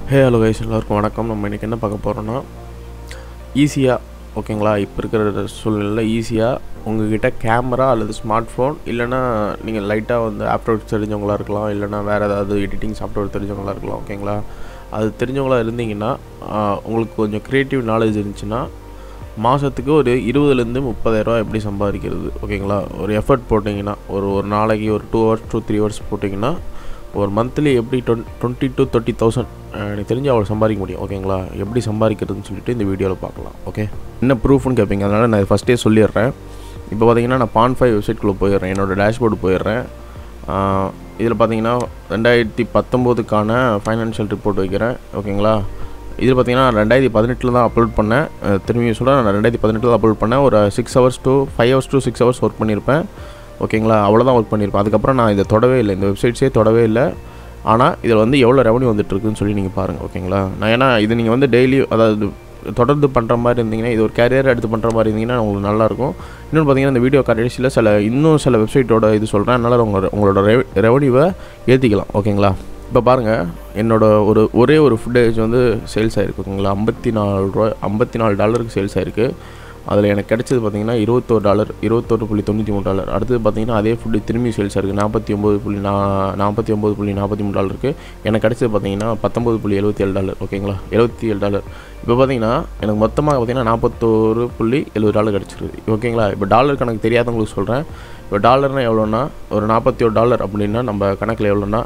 hey hello guys எல்லாருக்கும் வணக்கம் நம்ம இன்றைக்கி என்ன பார்க்க போகிறோன்னா ஈஸியாக ஓகேங்களா இப்போ இருக்கிற சூழ்நிலையில் ஈஸியாக உங்ககிட்ட கேமரா அல்லது ஸ்மார்ட் ஃபோன் இல்லைனா நீங்கள் லைட்டாக வந்து ஆப்டோர் தெரிஞ்சவங்களா இருக்கலாம் இல்லைனா வேறு ஏதாவது எடிட்டிங் சாஃப்ட்வேர் தெரிஞ்சவங்களா இருக்கலாம் ஓகேங்களா அது தெரிஞ்சவங்களா இருந்தீங்கன்னா ஆஹ், உங்களுக்கு கொஞ்சம் க்ரியேட்டிவ் நாலேஜ் இருந்துச்சுன்னா மாதத்துக்கு ஒரு இருபதுலேருந்து முப்பதாயிரரூவா எப்படி சம்பாதிக்கிறது ஓகேங்களா ஒரு எஃபர்ட் போட்டிங்கன்னா ஒரு ஒரு நாளைக்கு ஒரு two hours two three hours போட்டிங்கன்னா ஒரு மந்த்லி எப்படி டுவென் டுவெண்ட்டி டு தேர்ட்டி தௌசண்ட் எனக்கு தெரிஞ்சு அவ்வளோ சம்பாதிக்க முடியும் ஓகேங்களா எப்படி சம்பாதிக்கிறதுன்னு சொல்லிட்டு இந்த வீடியோவில் பார்க்கலாம் ஓகே என்ன ப்ரூஃப்னு கேட்பீங்க அதனால் நான் ஃபஸ்ட்டே சொல்லிடுறேன் இப்போ பார்த்தீங்கன்னா நான் பான் ஃபைவ் வெப்சைட்குள்ளே போயிடுறேன் என்னோடய டேஷ்போர்டு போயிடுறேன் இதில் பார்த்தீங்கன்னா ரெண்டாயிரத்தி பத்தொம்போதுக்கான ஃபைனான்ஷியல் ரிப்போர்ட் வைக்கிறேன் ஓகேங்களா இது பார்த்தீங்கன்னா நான் ரெண்டாயிரத்தி பதினெட்டில் தான் அப்லோட் பண்ணேன் அஹ் திரும்பி சொல்கிறேன் நான் ரெண்டாயிரத்தி பதினெட்டில் தான் அப்லோட் பண்ணேன் ஒரு six hours to five hours to six hours work பண்ணியிருப்பேன் ஓகேங்களா அவ்வளோதான் ஒர்க் பண்ணியிருப்பேன் அதுக்கப்புறம் நான் இதை தொடவே இல்லை இந்த வெப்சைட்ஸே தொடவே இல்லை ஆனால் இதில் வந்து எவ்வளோ ரெவன்யூ வந்துட்டுருக்குன்னு சொல்லி நீங்கள் பாருங்கள் ஓகேங்களா நான் ஏன்னா இது நீங்கள் வந்து டெய்லி அதாவது தொடர்ந்து பண்ணுற மாதிரி இருந்தீங்கன்னா இது ஒரு கேரியர் எடுத்து பண்ணுற மாதிரி இருந்தீங்கன்னா உங்களுக்கு நல்லாயிருக்கும் இன்னொன்று பார்த்தீங்கன்னா இந்த வீடியோ கடைசியில் சில இன்னும் சில வெப்சைட்டோட இது சொல்கிறேன் அதனால் உங்களோட உங்களோட ரெவன்யூவை ஏற்றிக்கலாம் ஓகேங்களா இப்போ பாருங்கள் என்னோட ஒரு ஒரே ஒரு ஃபுட்டேஜ் வந்து சேல்ஸ் ஆகிருக்கு ஓகேங்களா ஐம்பத்தி நாலு ரூபா ஐம்பத்தி நாலு டாலருக்கு சேல்ஸ் ஆகிருக்கு அதில் எனக்கு கிடைச்சது பார்த்தீங்கன்னா இருபத்தோரு டாலர் இருபத்தொரு புள்ளி தொண்ணூற்றி மூணு டாலர் அடுத்தது பார்த்தீங்கன்னா அதே ஃபுட்டு திரும்பி சேல்ஸ் இருக்குது நாற்பத்தி ஒம்பது புள்ளி நா நாற்பத்தி ஒம்பது புள்ளி நாற்பத்தி மூணு டாலருக்கு எனக்கு கிடைச்சது பார்த்தீங்கன்னா பத்தொம்பது புள்ளி எழுபத்தி ஏழு டாலர் ஓகேங்களா எழுபத்தி ஏழு டாலர் இப்போ பார்த்தீங்கன்னா எனக்கு மொத்தமாக பார்த்தீங்கன்னா நாற்பத்தோரு புள்ளி எழுபது டாலர் கிடச்சிருக்கு ஓகேங்களா இப்போ டாலர் கணக்கு தெரியாதவங்களுக்கு சொல்கிறேன் இப்போ டாலர்னால் எவ்வளோன்னா ஒரு நாற்பத்தி ஒரு டாலர் அப்படின்னா நம்ம கணக்கில் எவ்வளோன்னா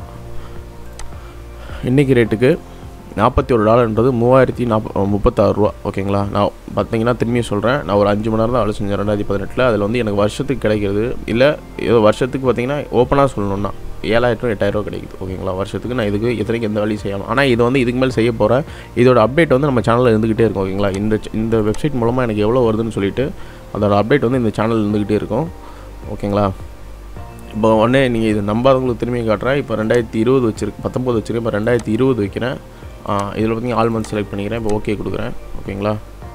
இன்றைக்கி ரேட்டுக்கு நாற்பத்தி ஒரு டாலர்ன்றது மூவாயிரத்தி நாற்ப முப்பத்தாறு ரூபா ஓகேங்களா நான் பார்த்தீங்கன்னா திரும்பியும் சொல்கிறேன் நான் ஒரு அஞ்சு மணி நேரம் தான் வேலை செஞ்சேன் ரெண்டாயிரத்தி பதினெட்டில் அதில் வந்து எனக்கு வருஷத்துக்கு கிடைக்கிறது இல்லை ஏதோ வருஷத்துக்கு பார்த்தீங்கன்னா ஓப்பனாக சொல்லணும்னா ஏழாயிரம் எட்டாயிரம் கிடைக்குது ஓகேங்களா வருஷத்துக்கு நான் இதுக்கு எத்தனைக்கு எந்த வேலையும் செய்யலாம் ஆனால் இது வந்து இதுக்கு மேலே செய்ய போகிறேன் இதோட அப்டேட் வந்து நம்ம சேனலில் இருந்துக்கிட்டே இருக்கும் ஓகேங்களா இந்த இந்த வெப்சைட் மூலமாக எனக்கு எவ்வளோ வருதுன்னு சொல்லிட்டு அதோட அப்டேட் வந்து இந்த சேனல் இருந்துக்கிட்டே இருக்கும் ஓகேங்களா இப்போ உடனே நீங்கள் இது நம்பாதவங்களுக்கு திரும்பி காட்டுறேன் இப்போ ரெண்டாயிரத்தி இருபது வச்சிருக்கு பத்தொம்போது வச்சிருக்கேன் இப்போ ரெண்டாயிரத்தி இருபது வைக்கிறேன் இதில் பார்த்தீங்கன்னா ஆல் மந்த் செலக்ட் பண்ணிக்கிறேன் இப்போ ஓகே கொடுக்குறேன் ஓகேங்களா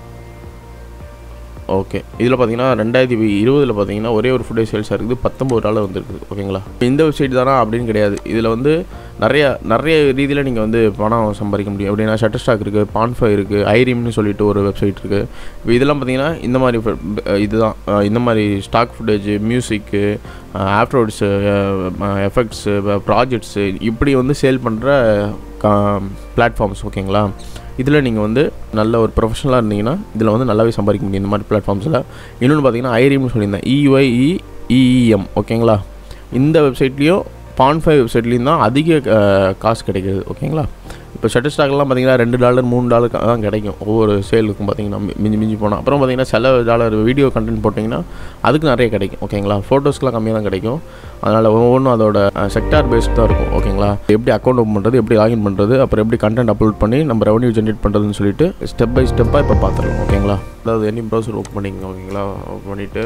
ஓகே இதில் பார்த்தீங்கன்னா ரெண்டாயிரத்தி இருபதில் பார்த்தீங்கன்னா ஒரே ஒரு ஃபுட்டே சேல்ஸாக இருக்குது பத்தொம்பது டாலர் வந்துருக்குது ஓகேங்களா இந்த வெப்சைட் தானா அப்படின்னு கிடையாது இதில் வந்து நிறைய நிறைய ரீதியில் நீங்கள் வந்து பணம் சம்பாதிக்க முடியும் எப்படின்னா ஷட்டர் ஸ்டாக் இருக்குது பான்ஃபை இருக்குது ஐரிம்னு சொல்லிட்டு ஒரு வெப்சைட் இருக்குது இப்போ இதெல்லாம் பார்த்தீங்கன்னா இந்த மாதிரி ஃப- ப- இதுதான் அஹ் இந்த மாதிரி ஸ்டாக் ஃபுட்டேஜ் மியூசிக்கு ஆஃப்ரோட்ஸு எஃபெக்ட்ஸு ப்ராஜெக்ட்ஸு இப்படி வந்து சேல் பண்ணுற கா பிளாட்ஃபார்ம்ஸ் ஓகேங்களா இதில் நீங்கள் வந்து நல்ல ஒரு ப்ரொஃபஷனலாக இருந்தீங்கன்னா இதில் வந்து நல்லாவே சம்பாதிக்க முடியும் இந்த மாதிரி பிளாட்ஃபார்ம்ஸில் இன்னொன்று பார்த்தீங்கன்னா ஐரிம்னு சொல்லியிருந்தேன் இஒய்இஇஎம் ஓகேங்களா இந்த வெப்சைட்லேயும் பான் ஃபைவ் வெப்சைட்லேயும் தான் அதிக அஹ், காசு கிடைக்கிது ஓகேங்களா இப்போ ஷட்டர் ஸ்டாக்லாம் பார்த்தீங்கன்னா ரெண்டு டாலர் மூணு டாலர் தான் கிடைக்கும் ஒவ்வொரு சேலுக்கும் பார்த்தீங்கன்னா மி- மிஞ்சி மிஞ்சி போனால் அப்புறம் பார்த்தீங்கன்னா சில டாலர் வீடியோ கண்டென்ட் போட்டிங்கன்னா அதுக்கு நிறைய கிடைக்கும் ஓகேங்களா ஃபோட்டோஸ்க்குலாம் கம்மியாக தான் கிடைக்கும் அதனால் ஒவ்வொன்றும் அதோட செக்டார் பேஸ்ட் தான் இருக்கும் ஓகேங்களா எப்படி அக்கௌண்ட் ஓப்பன் பண்ணுறது எப்படி லாகின் பண்ணுறது அப்புறம் எப்படி கண்டென்ட் அப்லோட் பண்ணி நம்ம ரெவன்யூ ஜென்ரேட் பண்ணுறதுன்னு சொல்லிட்டு ஸ்டெப் பை ஸ்டெப்பாக இப்போ பார்த்துருக்கோம் ஓகேங்களா அதாவது எனி ப்ரௌசர் ஓப்பன் பண்ணிக்கங்க ஓகேங்களா ஓப்பன் பண்ணிவிட்டு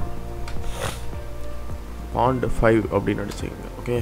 பாண்ட் ஃபைவ் அப்படின்னு அடிச்சிங்க ஓகே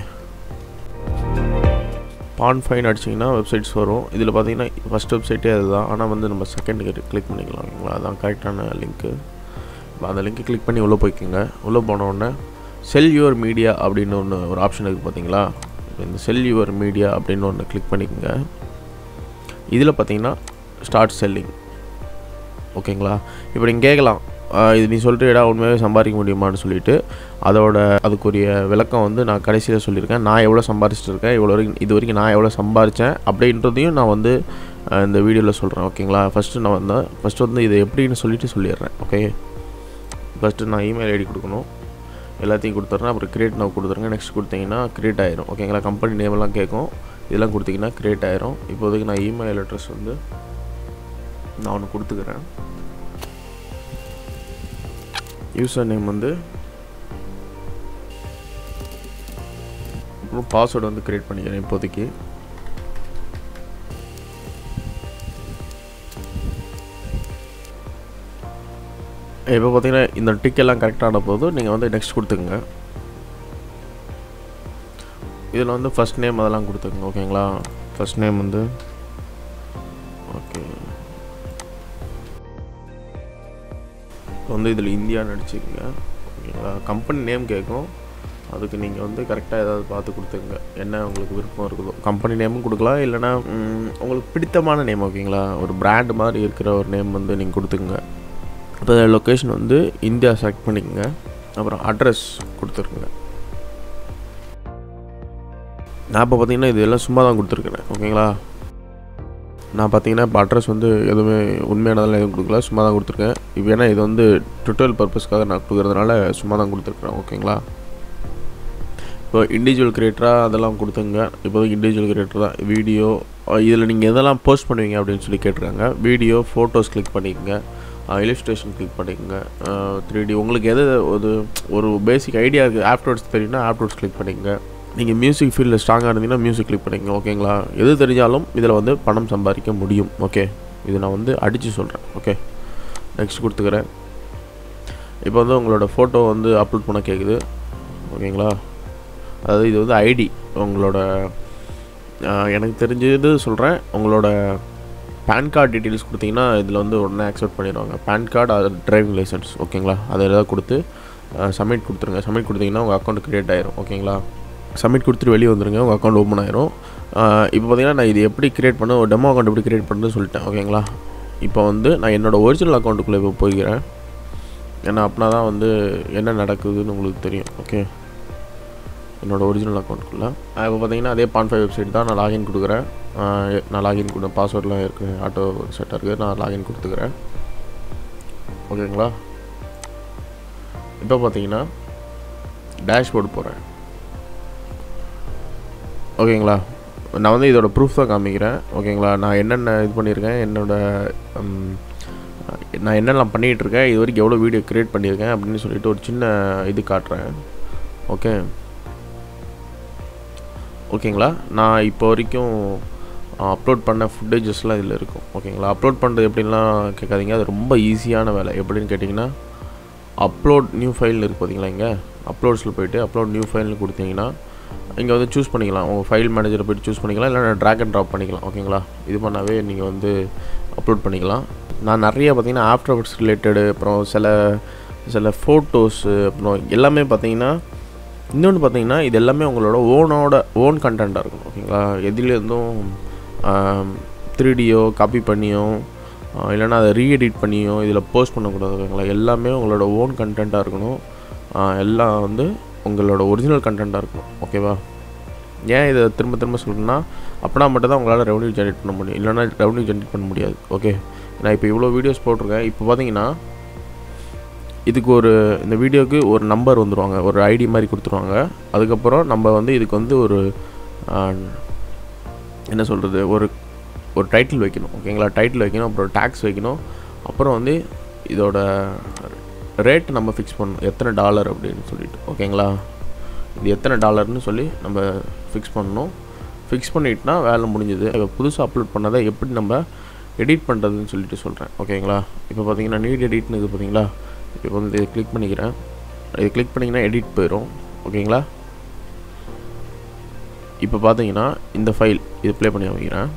பான் ஃபைன் அடிச்சிங்கன்னா வெப்சைட்ஸ் வரும் இதில் பார்த்தீங்கன்னா ஃபஸ்ட் வெப்சைட்டே அதுதான் ஆனால் வந்து நம்ம செகண்ட் கிளிக் பண்ணிக்கலாம் ஓகேங்களா அதான் கரெக்டான லிங்க்கு இப்போ அந்த லிங்க்கை கிளிக் பண்ணி உள்ளே போய்க்குங்க உள்ளே போன உடனே செல் யுவர் மீடியா அப்படின்னு ஒன்று ஒரு ஆப்ஷன் இருக்குது பார்த்தீங்களா இப்ப இந்த செல் யுவர் மீடியா அப்படின்னு ஒன்று கிளிக் பண்ணிக்கோங்க இதில் பார்த்தீங்கன்னா ஸ்டார்ட் செல்லிங் ஓகேங்களா இப்போ நீங்கள் கேட்கலாம் ஆஹ் இது நீ சொல்கிறீடா உண்மையாகவே சம்பாதிக்க முடியுமான்னு சொல்லிட்டு அதோட அதுக்குரிய விளக்கம் வந்து நான் கடைசியில் சொல்லியிருக்கேன் நான் எவ்வளோ சம்பாரிச்சிட்டு இருக்கேன் இவ்வளோ வரைக்கும் இது வரைக்கும் நான் எவ்வளோ சம்பாரித்தேன் அப்படின்றதையும் நான் வந்து ஆஹ் இந்த வீடியோவில் சொல்கிறேன் ஓகேங்களா ஃபஸ்ட்டு நான் வந்து ஃபஸ்ட்டு வந்து இது எப்படின்னு சொல்லிட்டு சொல்லிடுறேன் ஓகே ஃபஸ்ட்டு நான் இமெயில் ஐடி கொடுக்கணும் எல்லாத்தையும் கொடுத்துட்றேன் அப்புறம் கிரியேட் நான் கொடுத்துருங்க நெக்ஸ்ட் கொடுத்தீங்கன்னா கிரியேட் ஆயிரும் ஓகேங்களா கம்பெனி நேம் எல்லாம் கேட்கும் இதெல்லாம் கொடுத்தீங்கன்னா கிரியேட் ஆயிரும் இப்போதைக்கு நான் இமெயில் அட்ரஸ் வந்து நான் ஒன்று கொடுத்துக்கிறேன் யூசர் நேம் வந்து அப்புறம் பாஸ்வேர்டு வந்து க்ரியேட் பண்ணிக்கிறேன் இப்போதைக்கு இப்போ பார்த்தீங்கன்னா இந்த டிக் எல்லாம் கரெக்டான போது நீங்கள் வந்து நெக்ஸ்ட் கொடுத்துக்குங்க இதில் வந்து ஃபஸ்ட் நேம் அதெல்லாம் கொடுத்துக்குங்க ஓகேங்களா ஃபஸ்ட் நேம் வந்து ஓகே இப்போ வந்து இதில் இந்தியான்னு அடிச்சுக்கோங்க ஓகேங்களா கம்பெனி நேம் கேட்கும் அதுக்கு நீங்கள் வந்து கரெக்டாக ஏதாவது பார்த்து கொடுத்துங்க என்ன உங்களுக்கு விருப்பம் இருக்குதோ கம்பெனி நேமும் கொடுக்கலாம் இல்லைனா ம், உங்களுக்கு பிடித்தமான நேம் ஓகேங்களா ஒரு பிராண்ட் மாதிரி இருக்கிற ஒரு நேம் வந்து நீங்கள் கொடுத்துங்க இப்போ லொக்கேஷன் வந்து இந்தியா செலக்ட் பண்ணிக்கோங்க அப்புறம் அட்ரஸ் கொடுத்துருங்க நான் இப்போ பார்த்தீங்கன்னா இது எல்லாம் சும்மா தான் கொடுத்துருக்கேன் ஓகேங்களா நான் பார்த்தீங்கன்னா இப்போ அட்ரஸ் வந்து எதுவுமே உண்மையானதெல்லாம் எதுவும் கொடுக்கல சும்மா தான் கொடுத்துருக்கேன் இப்போ ஏன்னா இது வந்து டுட்டோரியல் பர்பஸ்க்காக நான் கொடுக்குறதுனால சும்மா தான் கொடுத்துருக்குறேன் ஓகேங்களா இப்போ இண்டிவிஜுவல் கிரியேட்டராக அதெல்லாம் கொடுத்துங்க இப்போதைக்கு இண்டிவிஜுவல் கிரியேட்டர் தான் வீடியோ இதில் நீங்கள் எதெல்லாம் போஸ்ட் பண்ணுவீங்க அப்படின்னு சொல்லி கேட்டிருக்காங்க வீடியோ ஃபோட்டோஸ் கிளிக் பண்ணிக்கோங்க இலிஸ்ட்ரேஷன் கிளிக் பண்ணிக்கோங்க த்ரீ டி உங்களுக்கு எது ஒரு ஒரு பேசிக் ஐடியா இருக்குது ஆப்டோட்ஸ் தெரியும்னா ஆப்டோட்ஸ் கிளிக் பண்ணிக்கோங்க நீங்கள் மியூசிக் ஃபீல்டில் ஸ்ட்ராங்காக இருந்தீங்கன்னா மியூசிக் கிளிக் பண்ணிக்கங்க ஓகேங்களா எது தெரிஞ்சாலும் இதில் வந்து பணம் சம்பாதிக்க முடியும் ஓகே இது நான் வந்து அடித்து சொல்கிறேன் ஓகே நெக்ஸ்ட் கொடுத்துக்கிறேன் இப்போ வந்து உங்களோட ஃபோட்டோ வந்து அப்லோட் பண்ண கேட்குது ஓகேங்களா அதாவது இது வந்து ஐடி உங்களோட ஆஹ், எனக்கு தெரிஞ்சது சொல்கிறேன் உங்களோட பேன் கார்டு டீட்டெயில்ஸ் கொடுத்தீங்கன்னா இதில் வந்து உடனே அக்செப்ட் பண்ணிடுவாங்க பேன் கார்டு அது டிரைவிங் லைசன்ஸ் ஓகேங்களா அதை ஏதாவது கொடுத்து சப்மிட் கொடுத்துருங்க சப்மிட் கொடுத்தீங்கன்னா உங்கள் அக்கௌண்ட் க்ரியேட் ஆயிரும் ஓகேங்களா சப்மிட் கொடுத்துட்டு வெளியே வந்துருங்க உங்கள் அக்கௌண்ட் ஓப்பன் ஆயிரும் ஆஹ், இப்போ பார்த்தீங்கன்னா நான் இது எப்படி கிரியேட் பண்ண ஒரு டெமோ அக்கௌண்ட் எப்படி கிரியேட் பண்ணுறதுன்னு சொல்லிட்டேன் ஓகேங்களா இப்போ வந்து நான் என்னோட ஒரிஜினல் அக்கௌண்ட்டுக்குள்ளே இப்போ போய்க்கிறேன் ஏன்னா அப்படின்னா தான் வந்து என்ன நடக்குதுன்னு உங்களுக்கு தெரியும் ஓகே என்னோட ஒரிஜினல் அக்கௌண்ட்டுக்குள்ளே இப்போ பார்த்தீங்கன்னா அதே பான் ஃபைவ் வெப்சைட் தான் நான் லாகின் கொடுக்குறேன் ஆஹ் எ- நான் லாகின் கொடு பாஸ்வேர்ட்லாம் இருக்குது ஆட்டோ செட்டாக இருக்குது நான் லாகின் கொடுத்துக்கிறேன் ஓகேங்களா இப்போ பார்த்தீங்கன்னா டேஷ்போர்டு போகிறேன் ஓகேங்களா நான் வந்து இதோட ப்ரூஃப் தான் காமிக்கிறேன் ஓகேங்களா நான் என்னென்ன இது பண்ணியிருக்கேன் என்னோட ம், நான் என்னெல்லாம் பண்ணிகிட்டு இருக்கேன் இது வரைக்கும் எவ்வளோ வீடியோ க்ரியேட் பண்ணியிருக்கேன் அப்படின்னு சொல்லிட்டு ஒரு சின்ன இது காட்டுறேன் ஓகே ஓகேங்களா நான் இப்போ வரைக்கும் அப்லோட் பண்ண ஃபுட்டேஜஸ்லாம் இதில் இருக்கும் ஓகேங்களா அப்லோட் பண்ணுறது எப்படின்லாம் கேட்காதீங்க அது ரொம்ப ஈஸியான வேலை எப்படின்னு கேட்டிங்கன்னா அப்லோட் நியூ ஃபைல் இருக்கு பார்த்தீங்களா இங்கே அப்லோட்ஸில் போயிட்டு அப்லோட் நியூ ஃபைல்னு கொடுத்தீங்கன்னா இங்கே வந்து சூஸ் பண்ணிக்கலாம் உங்கள் ஃபைல் மேனேஜரை போய்ட்டு சூஸ் பண்ணிக்கலாம் இல்லைனா ட்ராக் அண்ட் ட்ராப் பண்ணிக்கலாம் ஓகேங்களா இது பண்ணாவே நீங்கள் வந்து அப்லோட் பண்ணிக்கலாம் நான் நிறைய பார்த்தீங்கன்னா ஆஃப்டர் ரிலேட்டடு அப்புறம் சில சில ஃபோட்டோஸு அப்புறம் எல்லாமே பார்த்தீங்கன்னா இன்னொன்று பார்த்தீங்கன்னா இது எல்லாமே உங்களோட ஓனோட ஓன் கண்டென்ட்டாக இருக்கணும் ஓகேங்களா எதுலேருந்தும் த்ரீ டியோ காப்பி பண்ணியோ ஆஹ் இல்லைன்னா அதை ரீஎடிட் பண்ணியோ இதில் போஸ்ட் பண்ணக்கூடாது ஓகேங்களா எல்லாமே உங்களோட ஓன் கண்டென்ட்டாக இருக்கணும் ஆஹ் எல்லாம் வந்து உங்களோட ஒரிஜினல் கண்டென்ட்டாக இருக்கணும் ஓகேவா ஏன் இதை திரும்ப திரும்ப சொல்கிறேன்னா அப்படின்னா மட்டும் தான் உங்களால் ரெவன்யூ ஜென்ரேட் பண்ண முடியும் இல்லைன்னா ரெவன்யூ ஜென்ரேட் பண்ண முடியாது ஓகே நான் இப்போ இவ்வளோ வீடியோஸ் போட்டிருக்கேன் இப்போ பார்த்தீங்கன்னா இதுக்கு ஒரு இந்த வீடியோக்கு ஒரு நம்பர் வந்துருவாங்க ஒரு ஐடி மாதிரி கொடுத்துருவாங்க அதுக்கப்புறம் நம்ம வந்து இதுக்கு வந்து ஒரு ஆஹ், என்ன சொல்கிறது ஒரு ஒரு டைட்டில் வைக்கணும் ஓகேங்களா டைட்டில் வைக்கணும் அப்புறம் டேக்ஸ் வைக்கணும் அப்புறம் வந்து இதோட ரேட் நம்ம ஃபிக்ஸ் பண்ணணும் எத்தனை டாலர் அப்படின்னு சொல்லிட்டு ஓகேங்களா இது எத்தனை டாலர்னு சொல்லி நம்ம ஃபிக்ஸ் பண்ணணும் ஃபிக்ஸ் பண்ணிட்டுனா வேலை முடிஞ்சது இப்போ புதுசாக அப்லோட் பண்ணதை எப்படி நம்ம எடிட் பண்ணுறதுன்னு சொல்லிட்டு சொல்கிறேன் ஓகேங்களா இப்போ பார்த்தீங்கன்னா நீட் எடிட்னு இது பார்த்தீங்களா இப்போ வந்து இதை கிளிக் பண்ணிக்கிறேன் இது கிளிக் பண்ணிங்கன்னா எடிட் போயிடும் ஓகேங்களா இப்போ பார்த்தீங்கன்னா இந்த ஃபைல் இது ப்ளே பண்ணி வைக்கிறேன்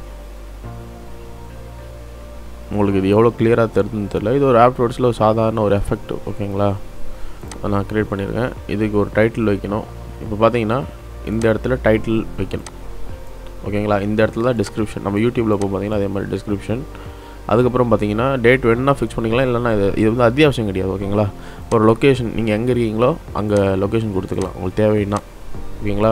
உங்களுக்கு இது எவ்வளோ கிளியராக தெரியுதுன்னு தெரியல இது ஒரு ஆப்டோட்ஸில் ஒரு சாதாரண ஒரு எஃபெக்ட் ஓகேங்களா அதை நான் க்ரியேட் பண்ணியிருக்கேன் இதுக்கு ஒரு டைட்டில் வைக்கணும் இப்போ பார்த்தீங்கன்னா இந்த இடத்துல டைட்டில் வைக்கணும் ஓகேங்களா இந்த இடத்துல தான் டிஸ்கிரிப்ஷன் நம்ம யூடியூப்பில் போய் பார்த்தீங்கன்னா அதே மாதிரி டிஸ்கிரிப்ஷன் அதுக்கப்புறம் பார்த்தீங்கன்னா டேட் வேணும்னா ஃபிக்ஸ் பண்ணிக்கலாம் இல்லைன்னா இது இது வந்து அத்தியாவசியம் கிடையாது ஓகேங்களா ஒரு லொக்கேஷன் நீங்கள் எங்கே இருக்கீங்களோ அங்கே லொக்கேஷன் கொடுத்துக்கலாம் உங்களுக்கு தேவைன்னா ஓகேங்களா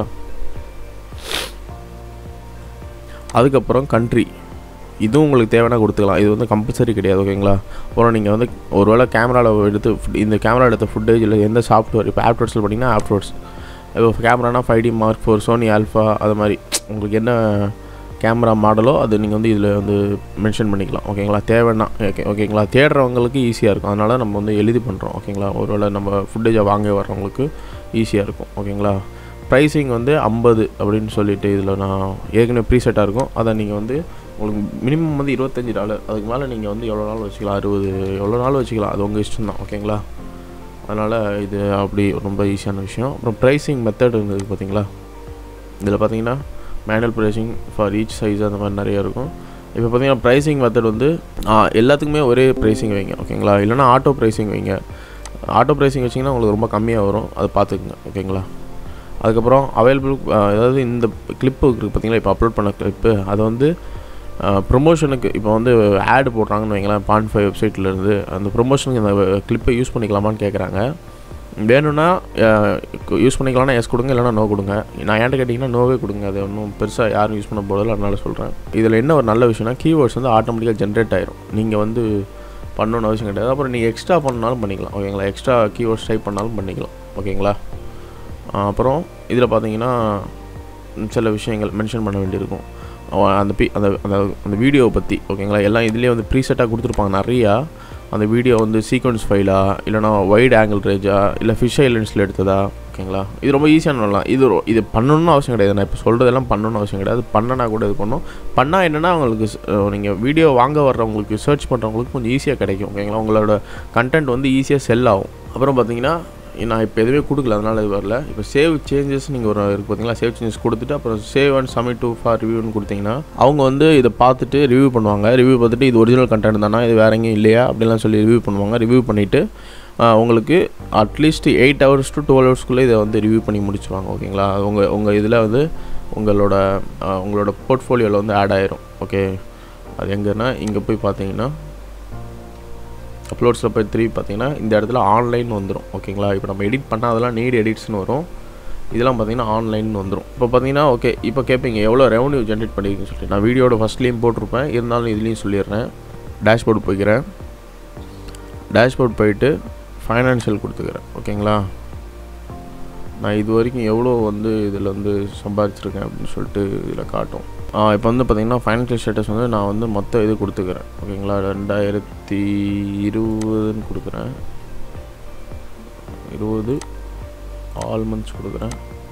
அதுக்கப்புறம் கண்ட்ரி இதுவும் உங்களுக்கு தேவைன்னா கொடுத்துக்கலாம் இது வந்து கம்பல்சரி கிடையாது ஓகேங்களா அப்புறம் நீங்கள் வந்து ஒருவேளை கேமராவில் எடுத்து foot- இந்த கேமரா எடுத்த ஃபுட்டேஜ் இல்லை எந்த சாஃப்ட்வேர் இப்போ ஆப்டோட்ஸில் பண்ணிங்கன்னா ஆப்டோட்ஸ் இப்போ கேமரானா five D mark four Sony Alpha அது மாதிரி உங்களுக்கு என்ன கேமரா மாடலோ அது நீங்கள் வந்து இதில் வந்து மென்ஷன் பண்ணிக்கலாம் ஓகேங்களா தேவைன்னா ஓகே ஓகேங்களா தேடுறவங்களுக்கு ஈஸியாக இருக்கும் அதனால் நம்ம வந்து எழுதி பண்ணுறோம் ஓகேங்களா ஒருவேளை நம்ம ஃபுட்டேஜை வாங்க வர்றவங்களுக்கு ஈஸியாக இருக்கும் ஓகேங்களா ப்ரைஸிங் வந்து ஐம்பது அப்படின்னு சொல்லிட்டு இதில் நான் ஏற்கனவே ப்ரீசெட்டாக இருக்கும் அதை நீங்கள் வந்து உங்களுக்கு மினிமம் வந்து இருபத்தஞ்சி டாலர் அதுக்கு மேலே நீங்கள் வந்து எவ்வளோ நாள் வச்சுக்கலாம் அறுபது எவ்வளோ நாள் வச்சுக்கலாம் அது உங்கள் இஷ்டம் தான் ஓகேங்களா அதனால் இது அப்படி ரொம்ப ஈஸியான விஷயம் அப்புறம் ப்ரைஸிங் மெத்தட் இருந்தது பார்த்தீங்களா இதில் பார்த்தீங்கன்னா manual pricing for each size அந்த மாதிரி நிறைய இருக்கும் இப்போ பார்த்தீங்கன்னா ப்ரைஸிங் மெத்தட் வந்து ஆ, எல்லாத்துக்குமே ஒரே ப்ரைஸிங் வைங்க ஓகேங்களா இல்லைனா ஆட்டோ ப்ரைஸிங் வைங்க ஆட்டோ ப்ரைஸிங் வச்சிங்கன்னா உங்களுக்கு ரொம்ப கம்மியாக வரும் அதை பார்த்துக்குங்க ஓகேங்களா அதுக்கப்புறம் அவைலபிள் அதாவது இந்த கிளிப்பு இருக்குது பார்த்தீங்களா இப்போ அப்லோட் பண்ண கிளிப்பு அதை வந்து ப்ரொமோஷனுக்கு இப்போ வந்து ஆட் போடுறாங்கன்னு வைங்களேன் பான் ஃபைவ் வெப்சைட்லேருந்து அந்த ப்ரொமோஷனுக்கு இந்த கிளிப்பை யூஸ் பண்ணிக்கலாமான்னு கேட்குறாங்க வேணும்னா யூஸ் பண்ணிக்கலாம்னா எஸ் கொடுங்க இல்லைனா நோ கொடுங்க நான் ஏன்ட்ட கேட்டிங்கன்னா நோவே கொடுங்க அது ஒன்றும் பெருசாக யாரும் யூஸ் பண்ண போகிறதில்ல அதனால சொல்கிறேன் இதில் என்ன ஒரு நல்ல விஷயம்னா கீவேர்ட்ஸ் வந்து ஆட்டோமேட்டிக்காக ஜென்ரேட் ஆயிரும் நீங்கள் வந்து பண்ணணும்னு அவசியம் கிடையாது அப்புறம் நீங்கள் எக்ஸ்ட்ரா பண்ணாலும் பண்ணிக்கலாம் ஓகேங்களா எக்ஸ்ட்ரா கீவேர்ட்ஸ் டைப் பண்ணாலும் பண்ணிக்கலாம் ஓகேங்களா அப்புறம் இதில் பார்த்தீங்கன்னா சில விஷயங்கள் மென்ஷன் பண்ண வேண்டியிருக்கும் அந்த பி அந்த அந்த அந்த வீடியோவை பற்றி ஓகேங்களா எல்லாம் இதுலேயே வந்து ப்ரீசெட்டாக கொடுத்துருப்பாங்க நிறையா அந்த வீடியோ வந்து சீக்வன்ஸ் ஃபைலா இல்லைனா வைட் ஆங்கிள் ரேஜா இல்லை ஃபிஷ் ஐலண்ட்ஸில் எடுத்ததா ஓகேங்களா இது ரொம்ப ஈஸியான வரலாம் இது ரொ- இது பண்ணணும்னு அவசியம் கிடையாது நான் இப்போ சொல்கிறதெல்லாம் பண்ணணும்னு அவசியம் கிடையாது பண்ணனா கூட இது பண்ணும் பண்ணால் என்னென்னா உங்களுக்கு நீங்கள் வீடியோ வாங்க வர்றவங்களுக்கு சர்ச் பண்ணுறவங்களுக்கு கொஞ்சம் ஈஸியாக கிடைக்கும் ஓகேங்களா உங்களோட கண்டென்ட் வந்து ஈஸியாக செல் ஆகும் அப்புறம் பார்த்தீங்கன்னா நான் இப்போ எதுவுமே கொடுக்கல அதனால் இது வரல இப்போ சேவ் சேஞ்சஸ் நீங்கள் ஒரு இருக்குது பார்த்தீங்களா சேவ் சேஞ்சஸ் கொடுத்துட்டு அப்புறம் save and submit to for ரிவ்யூன்னு கொடுத்தீங்கன்னா அவங்க வந்து இதை பார்த்துட்டு ரிவ்யூ பண்ணுவாங்க ரிவ்யூ பார்த்துட்டு இது ஒரிஜினல் கண்டென்ட் தானா இது வேற எங்கேயும் இல்லையா அப்படிலாம் சொல்லி ரிவ்யூ பண்ணுவாங்க ரிவ்யூ பண்ணிவிட்டு உங்களுக்கு at least eight hours to twelve ஹவர்ஸ்க்குள்ளே இதை வந்து ரிவ்யூ பண்ணி முடிச்சுவாங்க ஓகேங்களா அது உங்கள் உங்கள் இதில் வந்து உங்களோட அஹ், உங்களோட போர்ட்ஃபோலியோவில் வந்து ஆட் ஆயிரும் ஓகே அது எங்கன்னா இங்கே போய் பார்த்தீங்கன்னா அப்லோட்ஸில் போய் திருப்பி பார்த்தீங்கன்னா இந்த இடத்துல ஆன்லைன் வந்துடும் ஓகேங்களா இப்போ நம்ம எடிட் பண்ணால் அதெல்லாம் நீட் எடிட்ஸ்னு வரும் இதெல்லாம் பார்த்தீங்கன்னா ஆன்லைன் வந்துடும் இப்போ பார்த்தீங்கன்னா ஓகே இப்போ கேட்பீங்க எவ்வளோ ரெவன்யூ ஜென்ரேட் பண்ணிருக்கீங்கன்னு சொல்லிட்டு நான் வீடியோட ஃபஸ்ட்லேயும் போட்டிருப்பேன் இருந்தாலும் இதுலேயும் சொல்லிடுறேன் டேஷ்போர்டு போய்க்கிறேன் டேஷ்போர்ட் போயிட்டு ஃபைனான்ஷியல் கொடுத்துக்கிறேன் ஓகேங்களா நான் இது வரைக்கும் எவ்வளோ வந்து இதில் வந்து சம்பாதிச்சிருக்கேன் அப்படின்னு சொல்லிட்டு இதில் காட்டும் இப்போ வந்து பார்த்தீங்கன்னா ஃபைனான்ஷியல் ஸ்டேட்டஸ் வந்து நான் வந்து மொத்த இது கொடுத்துக்கிறேன் ஓகேங்களா ரெண்டாயிரத்தி இருபதுன்னு கொடுக்குறேன் இருபது ஆல் மந்த்ஸ் கொடுக்குறேன்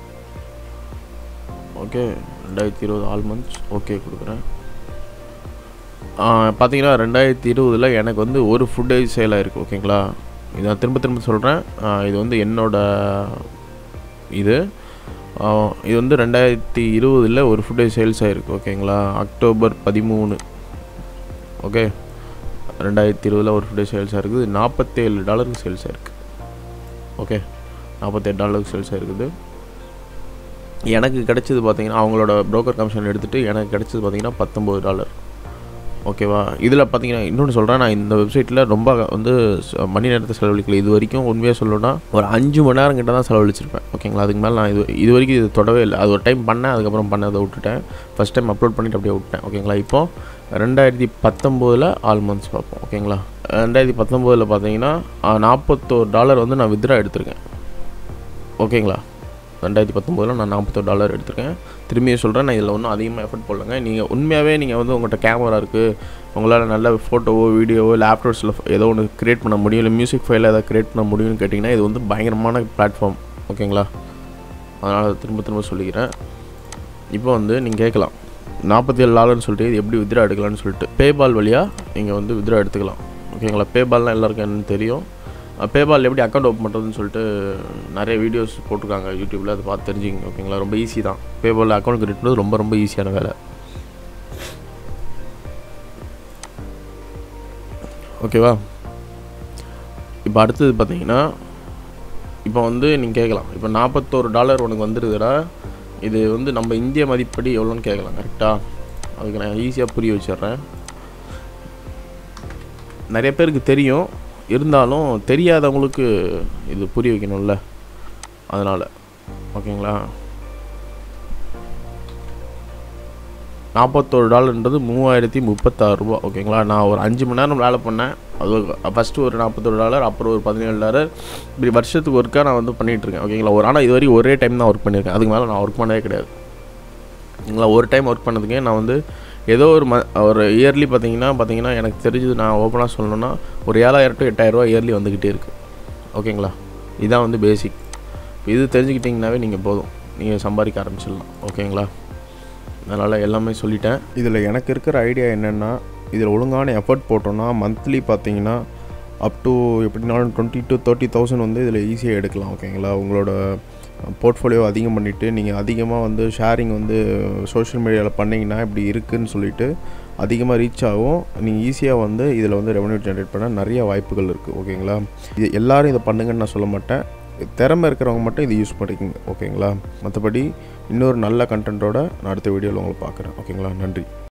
ஓகே ரெண்டாயிரத்தி இருபது ஆல் மந்த்ஸ் ஓகே கொடுக்குறேன் பார்த்தீங்கன்னா ரெண்டாயிரத்தி இருபதில் எனக்கு வந்து ஒரு ஃபுட்டேஜ் சேல் ஆயிருக்கு ஓகேங்களா இதை நான் திரும்ப திரும்ப சொல்கிறேன் இது வந்து என்னோட இது ஆ, இது வந்து ரெண்டாயிரத்தி இருபதில் ஒரு ஃபுட்டேஜ் சேல்ஸ் ஆயிருக்கு ஓகேங்களா அக்டோபர் பதிமூணு ஓகே ரெண்டாயிரத்தி இருபதில் ஒரு ஃபுட்டேஜ் சேல்ஸ் ஆயிருக்குது இது நாற்பத்தேழு டாலருக்கு சேல்ஸ் ஆயிருக்கு ஓகே நாற்பத்தேழு டாலருக்கு சேல்ஸ் ஆயிருக்குது எனக்கு கிடைச்சது பார்த்தீங்கன்னா அவங்களோட broker கமிஷன் எடுத்துகிட்டு எனக்கு கிடைச்சது பார்த்தீங்கன்னா பத்தொம்பது டாலர் ஓகேவா இதில் பார்த்தீங்கன்னா இன்னொன்று சொல்கிறேன் நான் இந்த வெப்சைட்டில் ரொம்ப வந்து ச- மணி நேரத்தை செலவழிக்கல இது வரைக்கும் உண்மையாக சொல்லணும்னா ஒரு அஞ்சு மணி நேரம் கிட்ட தான் செலவழிச்சிருப்பேன் ஓகேங்களா அதுக்கு மேலே நான் இது இது வரைக்கும் இது தொடவே இல்லை அது ஒரு டைம் பண்ணேன் அதுக்கப்புறம் பண்ணதை விட்டுட்டேன் ஃபஸ்ட் டைம் அப்லோட் பண்ணிட்டு அப்படியே விட்டேன் ஓகேங்களா இப்போ ரெண்டாயிரத்தி பத்தொம்போதில் ஆல் மந்த்ஸ் பார்ப்போம் ஓகேங்களா ரெண்டாயிரத்தி பத்தொம்போதில் பார்த்தீங்கன்னா நாற்பத்தோரு டாலர் வந்து நான் வித்ரா எடுத்திருக்கேன் ஓகேங்களா ரெண்டாயிரத்தி பத்தொம்போதில் நான் நாற்பத்தோரு டாலர் எடுத்திருக்கேன் திரும்பியும் சொல்கிறேன் நான் இதில் ஒன்றும் அதிகமாக எஃபர்ட் போடலங்க நீங்கள் உண்மையாகவே நீங்கள் வந்து உங்கள்கிட்ட கேமரா இருக்குது உங்களால் நல்ல ஃபோட்டோவோ வீடியோவோ இல்லை ஆப்டோஸில் ஏதோ ஒன்று க்ரியேட் பண்ண முடியும் இல்லை மியூசிக் ஃபைலில் ஏதாவது க்ரியேட் பண்ண முடியும்னு கேட்டிங்கன்னா இது வந்து பயங்கரமான பிளாட்ஃபார்ம் ஓகேங்களா அதனால் திரும்ப திரும்ப சொல்லிக்கிறேன் இப்போ வந்து நீங்கள் கேட்கலாம் நாற்பத்தி ஏழு டாலர்னு சொல்லிட்டு இது எப்படி வித்ரா எடுக்கலாம்னு சொல்லிட்டு பேபால் வழியாக நீங்கள் வந்து வித்ரா எடுத்துக்கலாம் ஓகேங்களா பேபால்னால் எல்லாருக்கும் என்னன்னு தெரியும் பேபால் எப்படி அக்கௌண்ட் ஓப்பன் பண்ணுறதுன்னு சொல்லிட்டு நிறைய வீடியோஸ் போட்டிருக்காங்க யூடியூப்பில் அதை பார்த்து தெரிஞ்சுங்க ஓகேங்களா ரொம்ப ஈஸி தான் பேபால் அக்கௌண்ட் கிரியேட் பண்ணுறது ரொம்ப ரொம்ப ஈஸியான வேலை ஓகேவா இப்போ அடுத்தது பார்த்தீங்கன்னா இப்போ வந்து நீங்கள் கேட்கலாம் இப்போ நாற்பத்தோரு டாலர் உனக்கு வந்துருதுடா இது வந்து நம்ம இந்திய மதிப்படி எவ்வளோன்னு கேட்கலாம் கரெக்டாக அதுக்கு நான் ஈஸியாக புரிய வச்சிடுறேன் நிறைய பேருக்கு தெரியும் இருந்தாலும் தெரியாதவங்களுக்கு இது புரிய வைக்கணும்ல அதனால் ஓகேங்களா நாற்பத்தோரு டாலர்ன்றது மூவாயிரத்தி முப்பத்தாறு ரூபா ஓகேங்களா நான் ஒரு அஞ்சு மணி நேரம் வேலை பண்ணேன் அது ஃபஸ்ட்டு ஒரு நாற்பத்தோரு டாலர் அப்புறம் ஒரு பதினேழு டாலர் இப்படி வருஷத்துக்கு ஒர்க்காக நான் வந்து பண்ணிகிட்டு இருக்கேன் ஓகேங்களா ஒரு ஆனால் இது வரைக்கும் ஒரே டைம் தான் ஒர்க் பண்ணியிருக்கேன் அதுக்கு மேலே நான் ஒர்க் பண்ணதே கிடையாது ஓகேங்களா ஒரு டைம் ஒர்க் பண்ணதுக்கே நான் வந்து ஏதோ ஒரு ம ஒரு இயர்லி பார்த்தீங்கன்னா பார்த்தீங்கன்னா எனக்கு தெரிஞ்சது நான் ஓப்பனாக சொல்லணும்னா ஒரு ஏழாயிரம் டு எட்டாயிரரூவா இயர்லி வந்துக்கிட்டே இருக்குது ஓகேங்களா இதான் வந்து பேசிக் இது தெரிஞ்சுக்கிட்டிங்கனாவே நீங்கள் போதும் நீங்கள் சம்பாதிக்க ஆரம்பிச்சிடலாம் ஓகேங்களா அதனால் எல்லாமே சொல்லிட்டேன் இதில் எனக்கு இருக்கிற ஐடியா என்னென்னா இதில் ஒழுங்கான எஃபர்ட் போட்டோன்னா மந்த்லி பார்த்தீங்கன்னா அப் டு எப்படினாலும் டுவெண்ட்டி டு தேர்ட்டி தௌசண்ட் வந்து இதில் ஈஸியாக எடுக்கலாம் ஓகேங்களா உங்களோட போர்ட்ஃபோலியோ அதிகம் பண்ணிவிட்டு நீங்கள் அதிகமாக வந்து ஷேரிங் வந்து சோஷியல் மீடியாவில் பண்ணிங்கன்னா இப்படி இருக்குன்னு சொல்லிட்டு அதிகமாக ரீச் ஆகும் நீங்கள் ஈஸியாக வந்து இதில் வந்து ரெவன்யூ ஜென்ரேட் பண்ண நிறைய வாய்ப்புகள் இருக்குது ஓகேங்களா இது எல்லாரும் இதை பண்ணுங்கன்னு நான் சொல்ல மாட்டேன் திறமை இருக்கிறவங்க மட்டும் இது யூஸ் பண்ணிக்கோங்க ஓகேங்களா மற்றபடி இன்னொரு நல்ல கண்டென்ட்டோட நான் அடுத்த வீடியோவில் உங்களை பார்க்குறேன் ஓகேங்களா நன்றி